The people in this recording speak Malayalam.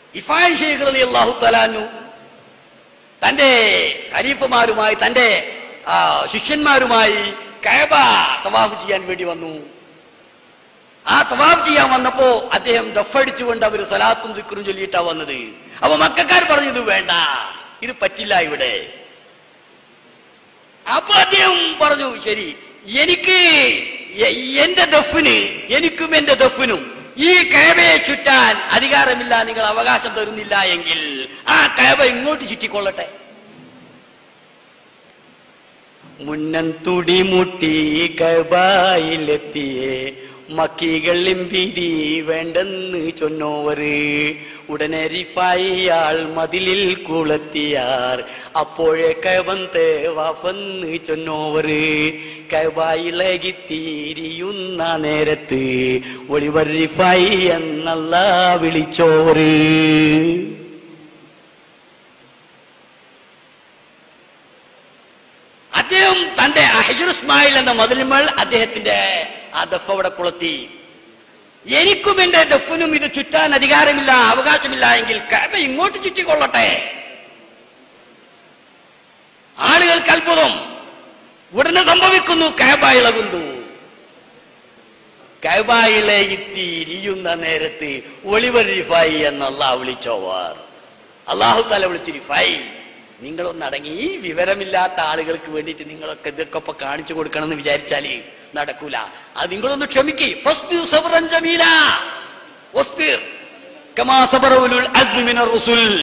ഇഫാൻ ഷെയ്ഖ് റലി അള്ളാഹു തലാനു തന്റെ ഖലീഫമാരുമായി തന്റെ ആ, ശിഷ്യന്മാരുമായി കഅബ തവാഫ് ചെയ്യാൻ വേണ്ടി വന്നു ആ തവാഫ് ചെയ്യാൻ വന്നപ്പോ അദ്ദേഹം ദഫടിച്ചുകൊണ്ട് അവർ സലാത്തും ദിക്കറും ചൊല്ലിയിട്ടാ വന്നത് അപ്പൊ മക്കാർ പറഞ്ഞു ഇത് വേണ്ട ഇത് പറ്റില്ല ഇവിടെ അപ്പൊ അദ്ദേഹം പറഞ്ഞു ശരി എനിക്ക് എ- എന്റെ ദഫിന് എനിക്കും എന്റെ ദഫിനും ഈ കയബയെ ചുറ്റാൻ അധികാരമില്ല നിങ്ങൾ അവകാശം തരുന്നില്ല എങ്കിൽ ആ കയബ ഇങ്ങോട്ട് ചുറ്റിക്കൊള്ളട്ടെ മുന്നൻ തുടി മുട്ടി കബായിലെത്തിയേ മക്കികളും പിരി വേണ്ടെന്ന് ചൊന്നോവര് ഉടനെ റിഫായിയാൾ മതിലിൽ കുളത്തിയാർ അപ്പോഴേ കവന്ത് വഫന്ന് ചൊന്നോവര് കബായിളകി തീരിയുന്ന നേരത്ത് ഒളിവർ റിഫായി എന്നല്ല വിളിച്ചോറ് അദ്ദേഹം തന്റെ അഹജുർ ഇസ്മായിൽ എന്ന മതിലുമൾ അദ്ദേഹത്തിന്റെ ആ ദഫ് അവിടെ കുളത്തി എനിക്കും എന്റെ ദഫിനും ഇത് ചുറ്റാൻ അധികാരമില്ല അവകാശമില്ല എങ്കിൽ കഅബ ഇങ്ങോട്ട് ചുറ്റിക്കൊള്ളട്ടെ ആളുകൾക്ക് അത്ഭുതം ഉടനെ സംഭവിക്കുന്നു കഅബ ഇളകുന്നു കഅബയിലെ ഇത്തിരിയുന്ന നേരത്ത് ഒളിവർ റിഫായി എന്ന് അള്ളാഹ് വിളിച്ചോവാർ അള്ളാഹു തല വിളിച്ച് റിഫായി നിങ്ങളൊന്ന് അടങ്ങി ഈ വിവരമില്ലാത്ത ആളുകൾക്ക് വേണ്ടിയിട്ട് നിങ്ങളൊക്കെ ഇതൊക്കെ ഇപ്പൊ കാണിച്ചു കൊടുക്കണം എന്ന് വിചാരിച്ചാല് നടക്കൂല അത് നിങ്ങളൊന്ന് ക്ഷമിക്ക് ഫസ്ബിർ സബ്റൻ ജമീല വസ്ബിർ കമാ സബറ ഉലുൽ അസ്മി മിനർ റുസുൽ